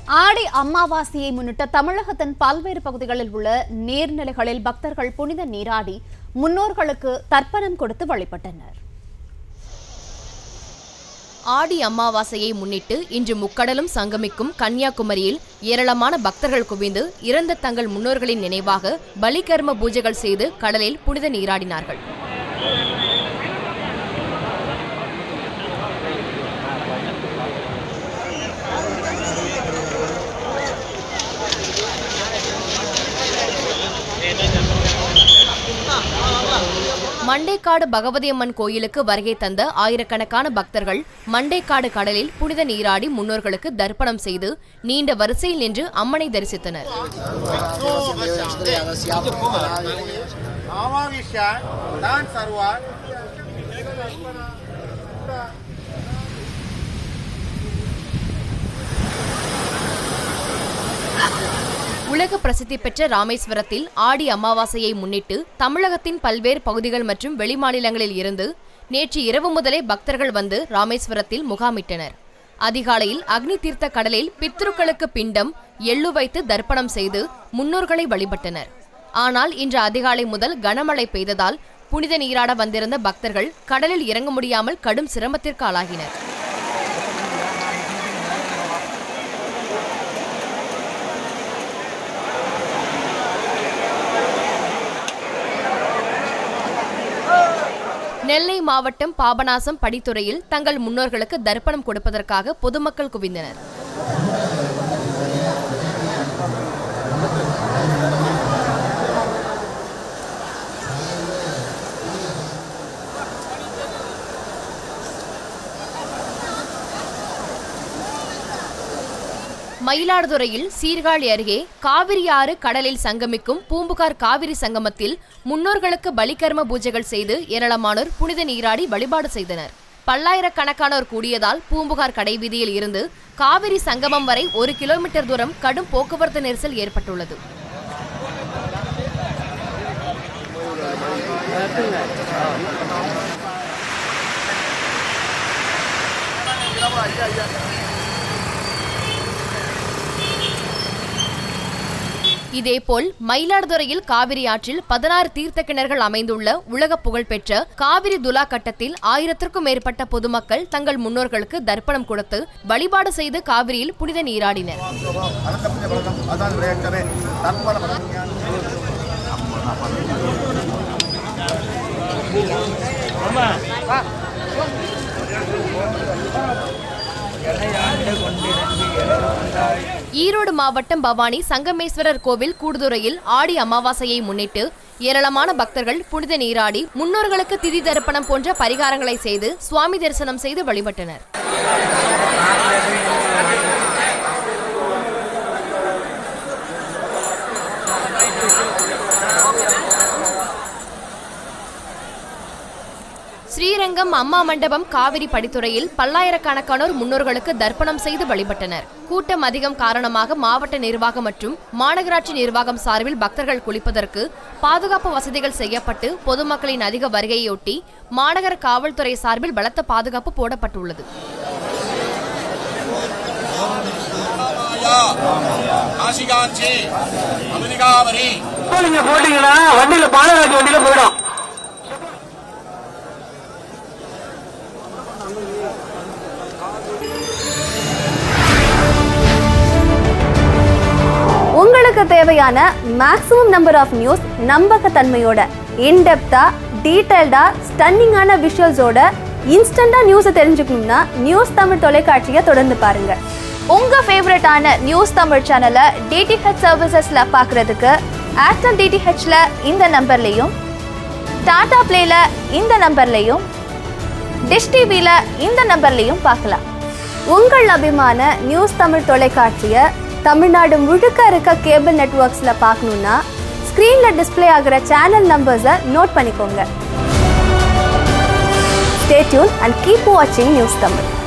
ஆடி அமாவாசையை முன்னிட்டு தமிழகத்தின் பல்வேறு பகுதிகளில் உள்ள நீர்நிலைகளில் பக்தர்கள் புனித நீராடி முன்னோர்களுக்கு தர்ப்பணம் கொடுத்து வழிபட்டனர் ஆடி அமாவாசையை முன்னிட்டு இன்று முக்கடலும் சங்கமிக்கும் கன்னியாகுமரியில் ஏராளமான பக்தர்கள் குவிந்து இறந்த தங்கள் முன்னோர்களின் நினைவாக பலிகர்ம பூஜைகள் செய்து கடலில் புனித நீராடினார்கள் மண்டைக்காடு பகவதியம்மன் கோயிலுக்கு வருகை தந்த ஆயிரக்கணக்கான பக்தர்கள் மண்டைக்காடு கடலில் புனித நீராடி முன்னோர்களுக்கு தர்ப்பணம் செய்து நீண்ட வரிசையில் நின்று அம்மனை தரிசித்தனர் आवाविष्य तान् सर्वान् உலக பிரசித்தி பெற்ற ராமேஸ்வரத்தில் ஆடி அமாவாசையை முன்னிட்டு தமிழகத்தின் பல்வேறு பகுதிகள் மற்றும் வெளிமாநிலங்களில் இருந்து நேற்று இரவு முதலே பக்தர்கள் வந்து ராமேஸ்வரத்தில் முகாமிட்டனர் அதிகாலையில் அக்னி தீர்த்த கடலில் பித்ருக்களுக்கு பிண்டம் எள்ளு வைத்து தர்ப்பணம் செய்து முன்னோர்களை வழிபட்டனர் ஆனால் இன்று அதிகாலை முதல் கனமழை பெய்ததால் புனித நீராட வந்திருந்த பக்தர்கள் கடலில் இறங்க முடியாமல் கடும் சிரமத்திற்கு ஆளாகினர் நெல்லை மாவட்டம் பாபநாசம் படித்துறையில் தங்கள் முன்னோர்களுக்கு தர்ப்பணம் கொடுப்பதற்காக பொதுமக்கள் குவிந்தனர் மயிலாடுதுறையில் சீர்காழி அருகே காவிரி ஆறு கடலில் சங்கமிக்கும் பூம்புகார் காவிரி சங்கமத்தில் முன்னோர்களுக்கு பலிகர்ம பூஜைகள் செய்து ஏராளமானோர் புனித நீராடி வழிபாடு செய்தனர் பல்லாயிரக்கணக்கானோர் கூடியதால் பூம்புகார் கடைவீதியில் இருந்து காவிரி சங்கமம் வரை ஒரு கிலோமீட்டர் தூரம் கடும் போக்குவரத்து நெரிசல் ஏற்பட்டுள்ளது இதேபோல் மயிலாடுதுறையில் காவிரி ஆற்றில் பதினாறு தீர்த்த கிணறுகள் அமைந்துள்ள உலக புகழ்பெற்ற காவிரி துலா கட்டத்தில் ஆயிரத்திற்கும் மேற்பட்ட பொதுமக்கள் தங்கள் முன்னோர்களுக்கு தர்ப்பணம் கொடுத்து வழிபாடு செய்து காவிரியில் புனித நீராடினர் अनन्तपुण्य फलकम् अदान् प्रयच्छमे तत्फलफलम् ஈரோடு மாவட்டம் பவானி சங்கமேஸ்வரர் கோவில் கூடுதுறையில் ஆடி அமாவாசையை முன்னிட்டு ஏராளமான பக்தர்கள் புனித நீராடி முன்னோர்களுக்கு திதி தர்ப்பணம் போன்ற பரிகாரங்களை செய்து சுவாமி தரிசனம் செய்து வழிபட்டனர் ஸ்ரீரங்கம் அம்மா மண்டபம் காவிரி படித்துறையில் பல்லாயிரக்கணக்கானோர் முன்னோர்களுக்கு தர்ப்பணம் செய்து வழிபட்டனர் கூட்டம் அதிகம் காரணமாக மாவட்ட நிர்வாகம் மற்றும் மாநகராட்சி நிர்வாகம் சார்பில் பக்தர்கள் குளிப்பதற்கு பாதுகாப்பு வசதிகள் செய்யப்பட்டு பொதுமக்களின் அதிக வருகையொட்டி மாநகர காவல்துறை சார்பில் பலத்த பாதுகாப்பு போடப்பட்டுள்ளது காசிகாட்சி அமெரிக்காவரி இப்போ நீங்க போட்டீங்கன்னா வண்டியில பாலராஜ் வண்டியில போயிடும் உங்களுக்கு தேவையான மேக்ஸிமம் நம்பர் ஆஃப் நியூஸ் நம்பகத்தன்மையோட இன்டெப்தா டீடைல்டா ஸ்டன்னிங்கான விஷுவல்ஸோட இன்ஸ்டண்டா நியூஸை தெரிஞ்சுக்கணும்னா நியூஸ் தமிழ் தொலைக்காட்சியை தொடர்ந்து பாருங்க உங்க ஃபேவரட்டான நியூஸ் தமிழ் சேனலை டிடிஹெச் சர்வீசஸ்ல பார்க்கறதுக்கு ஏர்டெல் டிடிஹெச்ல இந்த நம்பர்லையும் டாடா பிளேல இந்த நம்பர்லையும் டிஷ் டிவியில் இந்த நம்பர்லையும் பார்க்கலாம் உங்கள் அபிமான நியூஸ் தமிழ் தொலைக்காட்சியை தமிழ்நாடு முழுக்க இருக்க கேபிள் நெட்வொர்க்ஸில் பார்க்கணுன்னா ஸ்க்ரீனில் டிஸ்ப்ளே ஆகிற சேனல் நம்பர்ஸை நோட் பண்ணிக்கோங்க ஸ்டே டியூன் அண்ட் கீப் வாட்சிங் நியூஸ் தமிழ்